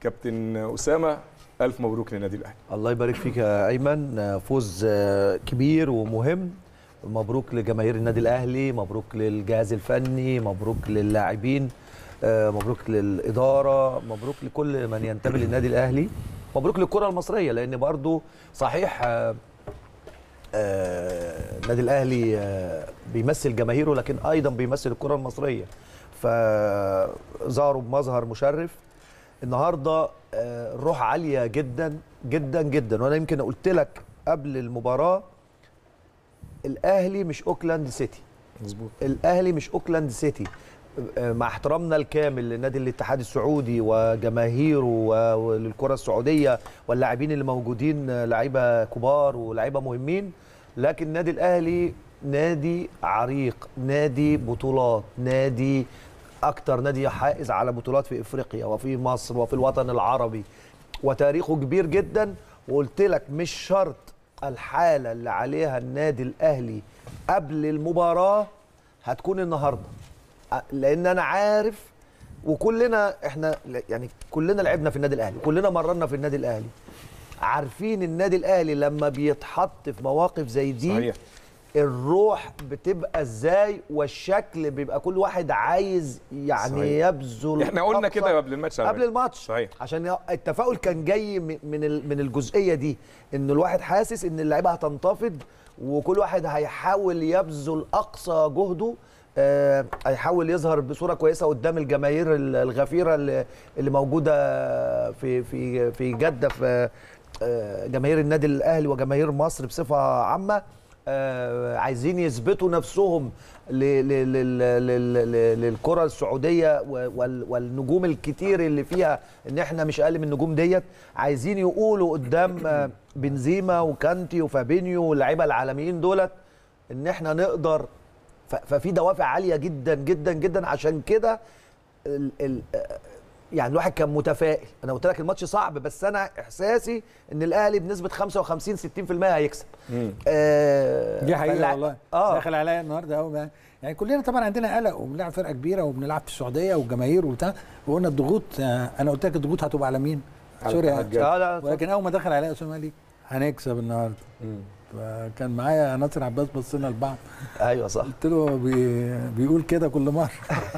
كابتن اسامه الف مبروك للنادي الاهلي الله يبارك فيك يا ايمن فوز كبير ومهم مبروك لجماهير النادي الاهلي مبروك للجهاز الفني مبروك للاعبين مبروك للاداره مبروك لكل من ينتمي للنادي الاهلي مبروك للكره المصريه لان برضو صحيح النادي الاهلي بيمثل جماهيره لكن ايضا بيمثل الكره المصريه فظهروا بمظهر مشرف النهارده الروح عاليه جدا جدا جدا وانا يمكن قلت لك قبل المباراه الاهلي مش اوكلاند سيتي مظبوط الاهلي مش اوكلاند سيتي مع احترامنا الكامل لنادي الاتحاد السعودي وجماهيره وللكره السعوديه واللاعبين اللي موجودين لعيبه كبار ولاعيبه مهمين لكن النادي الاهلي نادي عريق نادي بطولات نادي اكتر نادي حائز على بطولات في افريقيا وفي مصر وفي الوطن العربي وتاريخه كبير جدا وقلت لك مش شرط الحاله اللي عليها النادي الاهلي قبل المباراه هتكون النهارده لان انا عارف وكلنا احنا يعني كلنا لعبنا في النادي الاهلي كلنا مرنا في النادي الاهلي عارفين النادي الاهلي لما بيتحط في مواقف زي دي صحيح. الروح بتبقى ازاي والشكل بيبقى كل واحد عايز يعني صحيح. يبذل احنا قلنا كده قبل الماتش قبل الماتش صحيح عشان التفاؤل كان جاي من من الجزئيه دي ان الواحد حاسس ان اللعيبه هتنتفض وكل واحد هيحاول يبذل اقصى جهده آه هيحاول يظهر بصوره كويسه قدام الجماهير الغفيره اللي, اللي موجوده في في في جده في آه جماهير النادي الاهلي وجماهير مصر بصفه عامه آه عايزين يثبتوا نفسهم للكره السعوديه والنجوم الكتير اللي فيها ان احنا مش اقل من النجوم ديت عايزين يقولوا قدام آه بنزيما وكانتي وفابينيو واللعيبه العالميين دولت ان احنا نقدر ففي دوافع عاليه جدا جدا جدا عشان كده يعني الواحد كان متفائل انا قلت لك الماتش صعب بس انا احساسي ان الاهلي بنسبه 55 60% هيكسب آه دي حقيقه والله آه داخل عليا النهارده قوي يعني كلنا طبعا عندنا قلق وبنلعب فرقه كبيره وبنلعب في السعوديه والجماهير وبتاع وقلنا الضغوط آه انا قلت لك الضغوط هتبقى على مين؟ سوريا آه ولكن اول ما دخل عليا اسامه قال لي هنكسب النهارده فكان معايا ناصر عباس بصينا لبعض ايوه صح قلت له بي بيقول كده كل مره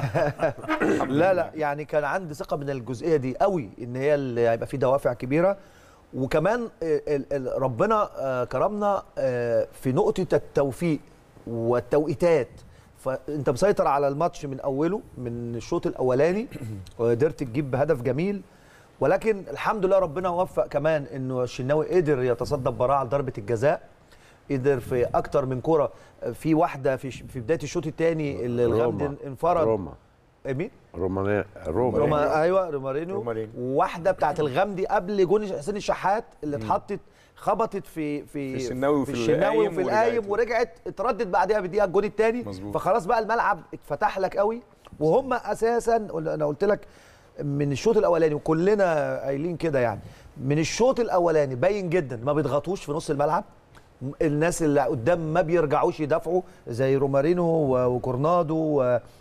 لا لا يعني كان عندي ثقه من الجزئيه دي قوي ان هي اللي هيبقى في دوافع كبيره وكمان ربنا كرمنا في نقطه التوفيق والتوقيتات فانت مسيطر على الماتش من اوله من الشوط الاولاني وقدرت تجيب هدف جميل ولكن الحمد لله ربنا وفق كمان انه الشناوي قدر يتصدى براعه لضربه الجزاء قدر في اكتر من كره في واحده في في بدايه الشوط الثاني اللي الغامدي انفرد روما مين؟ رومانيا روما روما ايوه رومارينو رومارينو. وواحده بتاعت الغامدي قبل جون حسين الشحات اللي اتحطت خبطت في في في الشناوي في وفي الشناوي القايم وفي القايم ورجعت. ورجعت اتردد بعدها بدقيقه الجون الثاني مظبوط. فخلاص بقى الملعب اتفتح لك قوي وهم اساسا انا قلت لك من الشوط الاولاني وكلنا قايلين كده يعني من الشوط الاولاني باين جدا ما بيضغطوش في نص الملعب الناس اللي قدام ما بيرجعوش يدافعوا زي رومارينو وكورنادو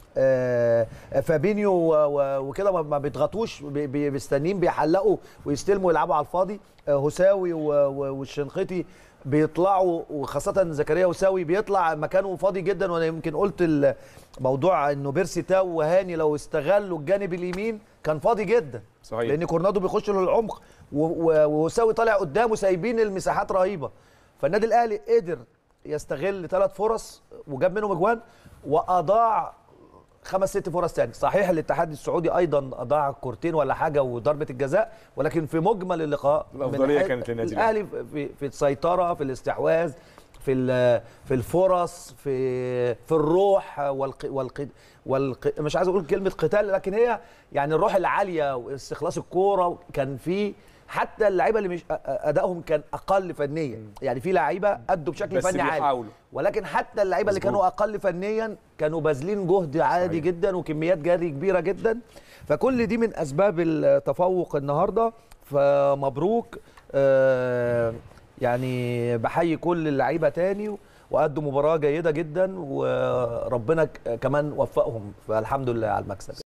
فابينيو وكده ما بيضغطوش بيستنين بيحلقوا ويستلموا يلعبوا على الفاضي هساوي والشنقيطي بيطلعوا وخاصة زكريا وساوي بيطلع مكانه فاضي جدا وانا يمكن قلت الموضوع انه بيرسي تاو وهاني لو استغلوا الجانب اليمين كان فاضي جدا صحيح. لان كورنادو بيخش للعمق وساوي طالع قدامه سايبين المساحات رهيبه فالنادي الاهلي قدر يستغل ثلاث فرص وجاب منهم اجوان واضاع خمس ست فرص تاني صحيح الاتحاد السعودي ايضا اضاع كورتين ولا حاجه وضربه الجزاء ولكن في مجمل اللقاء الافضليه كانت للنادي الاهلي في في السيطره في الاستحواذ في في الفرص في في الروح والق والق والق مش عايز اقول كلمه قتال لكن هي يعني الروح العاليه واستخلاص الكوره كان في حتى اللعيبه اللي مش ادائهم كان اقل فنيا يعني في لعيبه ادوا بشكل بس فني عالي بيحاولوا. ولكن حتى اللعيبه اللي مظبوط. كانوا اقل فنيا كانوا باذلين جهد عادي صحيح. جدا وكميات جري كبيره جدا فكل دي من اسباب التفوق النهارده فمبروك آه يعني بحيي كل اللعيبه تاني وادوا مباراه جيده جدا وربنا ك- كمان وفقهم فالحمد لله على المكسب